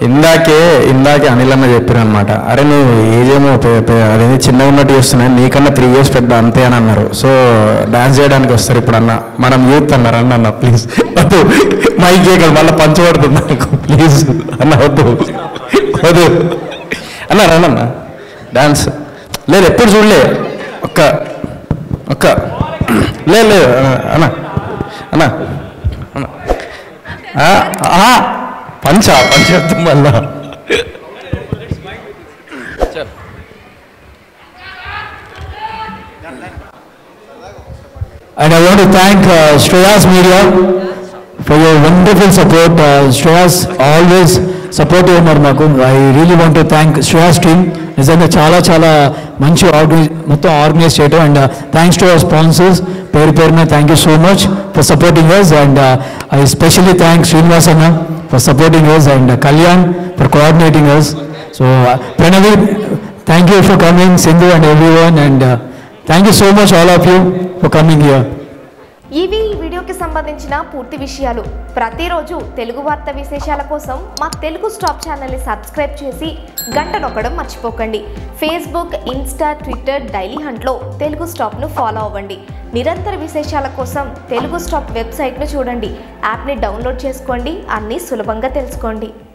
ఇందాకే ఇందాకే అనిల్ అన్న చెప్పారు అనమాట అరే నువ్వు ఏజేమో పె- పె- అదేంది చిన్నగా ఉన్నట్టు చూస్తున్నాయి నీకన్నా త్రీ ఇయర్స్ పెద్ద అంతే అని అన్నారు సో డాన్స్ చేయడానికి వస్తారు ఇప్పుడు అన్న మనం యూత్ అన్నారు అన్న అన్న ప్లీజ్ వద్దు మైక్ చేయగలరు మళ్ళీ పంచబడుతుంది నాకు ప్లీజ్ అన్న వద్దు వద్దు అన్న రండన్న డాన్స్ లేదు ఎప్పుడు చూడలే ఒక్క ఒక్క లేదు లేదు అన్న అన్న అన్న ఆ, ఆ, పంచ పంచత్వం వల్ల And I want to thank uh, Shreyas Media for your wonderful support. Uh, Shreyas always supportive ఉన్నారు మాకు I really want to thank Shreyas team నిజంగా చాలా చాలా మంచి ఆర్గనైజ్ మొత్తం ఆర్గనైజ్ చేయడం and thanks to our sponsors పేరు పేరున thank you so much for supporting us and I specially thank Srinivas అన్న for supporting us and Kalyan for coordinating us so Pranavi thank you for coming Sindhu and everyone and thank you so much all of you for coming here ఇవి ఈ వీడియోకి సంబంధించిన పూర్తి విషయాలు ప్రతిరోజు తెలుగు వార్త విశేషాల కోసం మా తెలుగు స్టాప్ ఛానల్ని సబ్స్క్రైబ్ చేసి గంట నొక్కడం మర్చిపోకండి ఫేస్బుక్ ఇన్స్టా ట్విట్టర్ డైలీ హంట్లో తెలుగు స్టాప్ను ఫాలో అవ్వండి నిరంతర విశేషాల కోసం తెలుగు స్టాప్ వెబ్సైట్ను చూడండి యాప్ని డౌన్లోడ్ చేసుకోండి అన్నీ సులభంగా తెలుసుకోండి